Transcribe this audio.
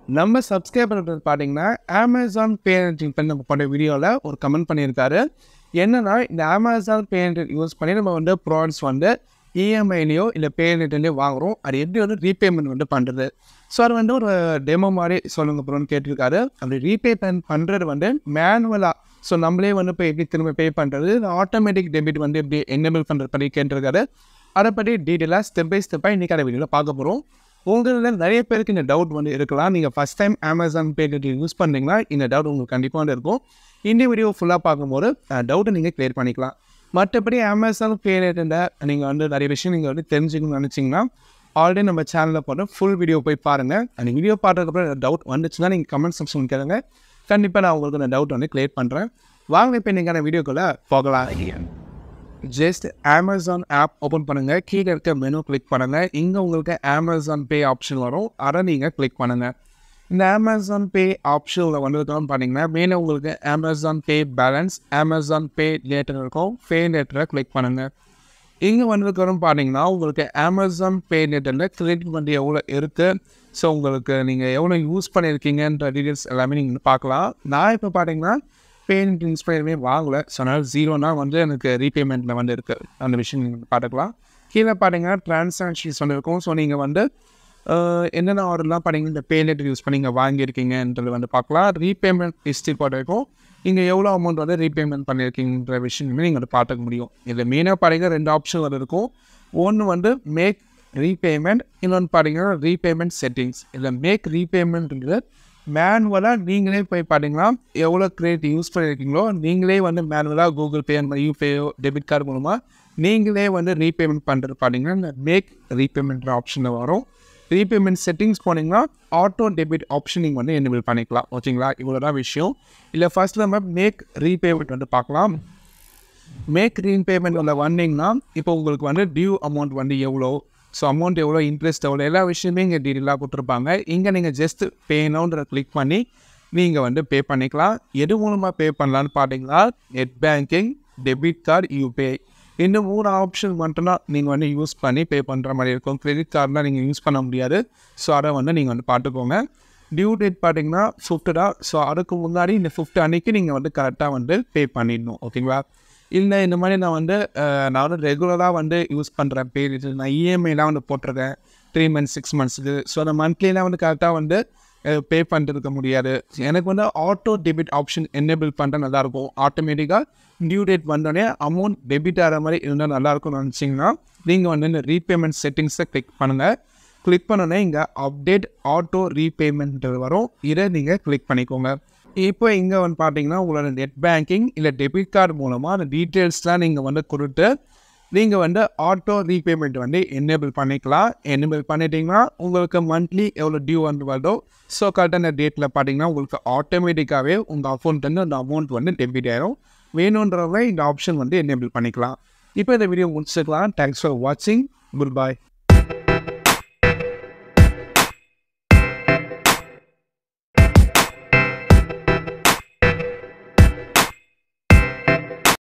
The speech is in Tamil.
நம்ம சப்ஸ்கிரைபர் பார்த்தீங்கன்னா அமேசான் பேரண்டிங் பண்ணி நம்ம போட்ட வீடியோவில் ஒரு கமெண்ட் பண்ணியிருக்காரு என்னன்னா இந்த அமேசான் பேரண்டிங் யூஸ் பண்ணி நம்ம வந்து ப்ராடக்ட்ஸ் வந்து இஎம்ஐலையோ இல்லை பேரண்ட்லேயோ வாங்குறோம் அது எப்படி வந்து ரீபேமெண்ட் வந்து பண்ணுறது ஸோ அது வந்து ஒரு டெமோ மாதிரி சொல்லுங்க ப்ரோன்னு கேட்டிருக்காரு அப்படி ரீபேமெண்ட் பண்ணுறது வந்து மேனுவலாக ஸோ நம்மளே வந்து இப்போ எப்படி திரும்ப பே பண்ணுறது ஆட்டோமேட்டிக் டெபிட் வந்து எப்படி என்னபிள் பண்ணுறது பற்றி கேட்டிருக்காரு அதை பற்றி டீட்டெயிலாக ஸ்டெப் பை ஸ்டெப்பாக இன்றைக்கான வீடியோவில் பார்க்க போகிறோம் உங்களில் நிறைய பேருக்கு இந்த டவுட் வந்து இருக்கலாம் நீங்கள் first time Amazon Pay use பண்ணுறீங்கன்னா இந்த டவுட் உங்களுக்கு கண்டிப்பாக வந்து இருக்கும் இந்த வீடியோ ஃபுல்லாக பார்க்கும்போது டவுட்டை நீங்கள் கிளியர் பண்ணிக்கலாம் மற்றபடி அமேசான் பே நீங்கள் வந்து நிறைய விஷயம் நீங்கள் வந்து தெரிஞ்சுக்கணும்னு நினச்சிங்கன்னா ஆல்ரெடி நம்ம சேனலில் போட்டு ஃபுல் வீடியோ போய் பாருங்கள் அந்த வீடியோ பார்த்ததுக்கப்புறம் டவுட் வந்துச்சுன்னா நீங்கள் கமெண்ட் செக்ஷன் கேளுங்க கண்டிப்பாக நான் உங்களுக்கு அந்த டவுட் வந்து கிளியர் பண்ணுறேன் வாங்க இப்போ நீங்கள் வீடியோக்குள்ளே போகலாம் ஜஸ்ட் அமேசான் ஆப் ஓப்பன் பண்ணுங்கள் கீழே இருக்க மெனு கிளிக் பண்ணுங்கள் இங்கே உங்களுக்கு அமேசான் பே ஆப்ஷன் வரும் அதை நீங்கள் கிளிக் பண்ணுங்கள் இந்த அமேசான் பே ஆப்ஷனில் வந்ததுக்கப்புறம் பார்த்தீங்கன்னா மேலே உங்களுக்கு Amazon Pay balance Amazon Pay Later இருக்கும் பே லேட்டரை கிளிக் பண்ணுங்கள் இங்கே வந்ததுக்கப்புறம் பார்த்தீங்கன்னா உங்களுக்கு அமேசான் பே லேட்டரில் கிரெடிட் வந்து எவ்வளோ இருக்குது ஸோ உங்களுக்கு நீங்கள் எவ்வளோ யூஸ் பண்ணியிருக்கீங்கன்ற டீட்டெயில்ஸ் எல்லாமே நீங்கள் பார்க்கலாம் நான் இப்போ பார்த்தீங்கன்னா பேமெண்ட் இன்ஸ்பயருமே வாங்கலை ஸோ அதனால் ஜீரோனா வந்து எனக்கு ரீபேமெண்ட்டில் வந்து இருக்குது அந்த விஷயம் நீங்கள் பார்த்துக்கலாம் கீழே பார்த்தீங்கன்னா ட்ரான்சாக்ஷன்ஸ் வந்து இருக்கும் ஸோ நீங்கள் வந்து ஆஹ், என்னென்ன ஆர்டர்லாம் பார்த்தீங்கன்னா இந்த பேலெட் யூஸ் பண்ணி நீங்கள் வாங்கியிருக்கீங்கன்றது வந்து பார்க்கலாம் ரீபேமெண்ட் ஹிஸ்ட்ரி போட்டிருக்கும் இங்கே எவ்வளோ அமௌண்ட் வந்து ரீபேமெண்ட் பண்ணியிருக்கீங்கன்ற விஷயமே நீங்கள் வந்து பார்த்துக்க முடியும் இதில் மெயினாக பார்த்தீங்கன்னா ரெண்டு ஆப்ஷன் வந்து இருக்கும் ஒன்று வந்து மேக் ரீபேமெண்ட் இன்னொன்று பார்த்தீங்கன்னா ரீபேமெண்ட் செட்டிங்ஸ் இதில் மேக் ரீபேமெண்ட்ன்றது மேனுவலாக நீங்களே போய் பார்த்தீங்கன்னா எவ்வளோ கிரெடிட் யூஸ் பண்ணியிருக்கீங்களோ நீங்களே வந்து மேனுவலாக கூகுள் பே அந்த யூபிஐயோ டெபிட் கார்டு மூலமாக நீங்களே வந்து ரீபேமெண்ட் பண்ணுறது பார்த்தீங்கன்னா இந்த மேக் ரீபேமெண்ட் ஆப்ஷனில் வரும் ரீபேமெண்ட் செட்டிங்ஸ் போனீங்கன்னா ஆட்டோ டெபிட் ஆப்ஷன் நீங்கள் வந்து எனேபிள் பண்ணிக்கலாம் ஓகேங்களா இவ்வளோ தான் விஷயம் இல்லை ஃபர்ஸ்ட் நம்ம மேக் ரீபேமெண்ட் வந்து பார்க்கலாம் மேக் ரீபேமெண்ட் உள்ள வந்தீங்கன்னா இப்போ உங்களுக்கு வந்து டியூ அமௌண்ட் வந்து எவ்வளோ ஸோ அமௌண்ட் எவ்வளோ இன்ட்ரெஸ்ட் எவ்வளோ எல்லா விஷயமே இங்கே டீட்டெயிலாக கொடுத்துருப்பாங்க இங்கே நீங்கள் ஜஸ்ட் பேனோன்ற கிளிக் பண்ணி நீங்கள் வந்து பே பண்ணிக்கலாம் எது மூலமாக பே பண்ணலான்னு பார்த்தீங்கன்னா net banking debit card UPI இந்த மூணு ஆப்ஷன் மட்டும்தான் நீங்கள் வந்து யூஸ் பண்ணி பே பண்ணுற மாதிரி இருக்கும் கிரெடிட் கார்டெலாம் நீங்கள் யூஸ் பண்ண முடியாது ஸோ அதை வந்து நீங்கள் வந்து பார்த்துக்கோங்க டியூ டேட் பார்த்தீங்கன்னா ஃபிஃப்த்து தான் ஸோ அதுக்கு முன்னாடி இந்த ஃபிஃப்த் அன்னைக்கு நீங்கள் வந்து கரெக்டாக வந்து பே பண்ணிடணும் ஓகேங்களா இல்லை இந்த மாதிரி நான் வந்து அஹ், நான் வந்து ரெகுலராக வந்து யூஸ் பண்ணுறேன் பே நான் இஎம்ஐலாம் வந்து போட்டிருக்கேன் த்ரீ மந்த்ஸ் சிக்ஸ் மந்த்ஸுக்கு ஸோ அந்த மந்த்லிலாம் வந்து கரெக்டாக வந்து பே பண்ணிட்டு முடியாது எனக்கு வந்து ஆட்டோ டெபிட் ஆப்ஷன் என்னேபிள் பண்ணுறது நல்லாயிருக்கும் ஆட்டோமேட்டிக்காக டியூ டேட் வந்தோடனே அமௌண்ட் டெபிட் ஆகிற மாதிரி இருந்தால் நல்லாயிருக்கும்னு நினச்சிங்கன்னா நீங்கள் வந்து இந்த ரீபேமெண்ட் செட்டிங்ஸை கிளிக் பண்ணுங்கள் கிளிக் பண்ணோன்னே இங்கே அப்டேட் ஆட்டோ ரீபேமெண்ட் வரும் இதை நீங்கள் கிளிக் பண்ணிக்கோங்க இப்போ இங்கே வந்து பார்த்தீங்கன்னா உங்களோட நெட் பேங்கிங் இல்லை டெபிட் கார்டு மூலமாக அந்த டீட்டெயில்ஸ்லாம் நீங்கள் வந்து கொடுத்து நீங்கள் வந்து ஆட்டோ ரீபேமெண்ட் வந்து எனேபிள் பண்ணிக்கலாம் எனேபிள் பண்ணிட்டீங்கன்னா உங்களுக்கு மந்த்லி எவ்வளோ டியூ வந்து வருதோ ஸோ கரெக்டாக அந்த டேட்டில் பார்த்தீங்கன்னா உங்களுக்கு ஆட்டோமேட்டிக்காகவே உங்கள் அக்கௌண்ட்லேருந்து அந்த அமௌண்ட் வந்து டெபிட் ஆயிரும் வேணுன்றவங்க இந்த ஆப்ஷன் வந்து எனேபிள் பண்ணிக்கலாம் இப்போ இந்த வீடியோ முடிச்சுக்கலாம் தேங்க்ஸ் ஃபார் வாட்சிங் குட் பாய்